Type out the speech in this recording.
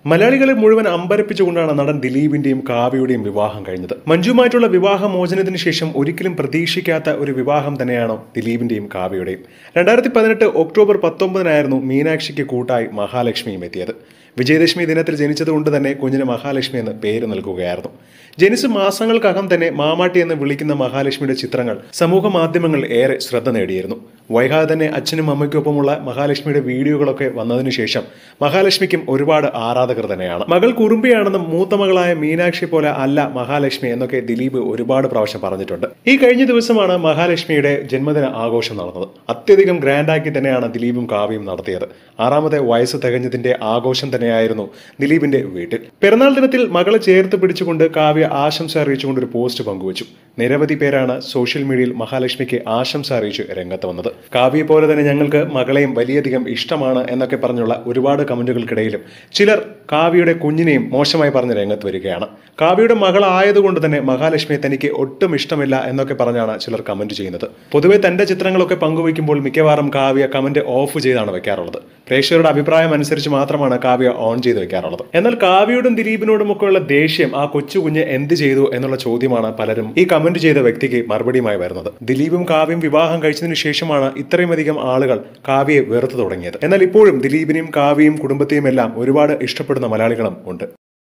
മലയാളികളെ മുഴുവൻ അമ്പരപ്പിച്ചുകൊണ്ടാണ് നടൻ ദിലീപിന്റെയും കാവ്യയുടെയും വിവാഹം കഴിഞ്ഞത് മഞ്ജുമായിട്ടുള്ള വിവാഹ മോചനത്തിന് ശേഷം ഒരിക്കലും പ്രതീക്ഷിക്കാത്ത ഒരു വിവാഹം തന്നെയാണ് ദിലീപിന്റെയും കാവ്യയുടെയും രണ്ടായിരത്തി പതിനെട്ട് ഒക്ടോബർ പത്തൊമ്പതിനായിരുന്നു മീനാക്ഷിക്ക് കൂട്ടായി മഹാലക്ഷ്മിയും എത്തിയത് വിജയദശമി ദിനത്തിൽ ജനിച്ചതുകൊണ്ട് തന്നെ കുഞ്ഞിന് മഹാലക്ഷ്മി എന്ന് പേര് നൽകുകയായിരുന്നു ജനിച്ച് മാസങ്ങൾക്കകം തന്നെ മാമാട്ടി എന്ന് വിളിക്കുന്ന മഹാലക്ഷ്മിയുടെ ചിത്രങ്ങൾ സമൂഹ മാധ്യമങ്ങൾ ഏറെ ശ്രദ്ധ നേടിയിരുന്നു വൈകാതെ തന്നെ അച്ഛനും അമ്മയ്ക്കൊപ്പമുള്ള മഹാലക്ഷ്മിയുടെ വീഡിയോകളൊക്കെ വന്നതിനു ശേഷം മഹാലക്ഷ്മിക്കും ഒരുപാട് ആരാധകർ തന്നെയാണ് മകൾ കുറുമ്പിയാണെന്നും മൂത്ത മകളായ മീനാക്ഷി പോലെ അല്ല മഹാലക്ഷ്മി എന്നൊക്കെ ദിലീപ് ഒരുപാട് പ്രാവശ്യം പറഞ്ഞിട്ടുണ്ട് ഈ കഴിഞ്ഞ ദിവസമാണ് മഹാലക്ഷ്മിയുടെ ജന്മദിന ആഘോഷം നടന്നത് അത്യധികം ഗ്രാൻഡാക്കി തന്നെയാണ് ദിലീപും കാവ്യയും നടത്തിയത് ആറാമത്തെ വയസ്സ് തികഞ്ഞതിന്റെ ആഘോഷം തന്നെയായിരുന്നു ദിലീപിന്റെ വീട്ടിൽ പിറന്നാൾ ദിനത്തിൽ മകളെ ചേർത്ത് പിടിച്ചുകൊണ്ട് കാവ്യ ആശംസ അറിയിച്ചുകൊണ്ട് ഒരു പോസ്റ്റ് പങ്കുവച്ചു നിരവധി പേരാണ് സോഷ്യൽ മീഡിയയിൽ മഹാലക്ഷ്മിക്ക് ആശംസ അറിയിച്ച് രംഗത്ത് വന്നത് കാവ്യയെ പോലെ തന്നെ ഞങ്ങൾക്ക് മകളെയും വലിയധികം ഇഷ്ടമാണ് എന്നൊക്കെ പറഞ്ഞുള്ള ഒരുപാട് കമന്റുകൾക്കിടയിലും ചിലർ കാവ്യയുടെ കുഞ്ഞിനെയും മോശമായി പറഞ്ഞ് രംഗത്ത് വരികയാണ് കാവ്യയുടെ മകളായതുകൊണ്ട് തന്നെ മഹാലക്ഷ്മിയെ തനിക്ക് ഒട്ടും ഇഷ്ടമില്ല എന്നൊക്കെ പറഞ്ഞാണ് ചിലർ കമന്റ് ചെയ്യുന്നത് പൊതുവെ തന്റെ ചിത്രങ്ങളൊക്കെ പങ്കുവയ്ക്കുമ്പോൾ മിക്കവാറും കാവ്യ കമന്റ് ഓഫ് ചെയ്താണ് വെക്കാറുള്ളത് പ്രേക്ഷകരുടെ അഭിപ്രായം അനുസരിച്ച് മാത്രമാണ് കാവ്യ ഓൺ ചെയ്ത് വെക്കാറുള്ളത് എന്നാൽ കാവ്യയോടും ദിലീപിനോടും ഒക്കെയുള്ള ദേഷ്യം ആ കൊച്ചു കുഞ്ഞ് എന്ത് ചെയ്തു എന്നുള്ള ചോദ്യമാണ് പലരും ഈ കമന്റ് ചെയ്ത വ്യക്തിക്ക് മറുപടിയുമായി വരുന്നത് ദിലീപും കാവ്യയും വിവാഹം കഴിച്ചതിന് ശേഷമാണ് ഇത്രയുമധികം ആളുകൾ കാവ്യയെ വെറുത്തു തുടങ്ങിയത് എന്നാൽ ഇപ്പോഴും ദിലീപിനെയും കാവ്യയും കുടുംബത്തെയും എല്ലാം ഒരുപാട് ഇഷ്ടപ്പെടുന്ന മലയാളികളും ഉണ്ട്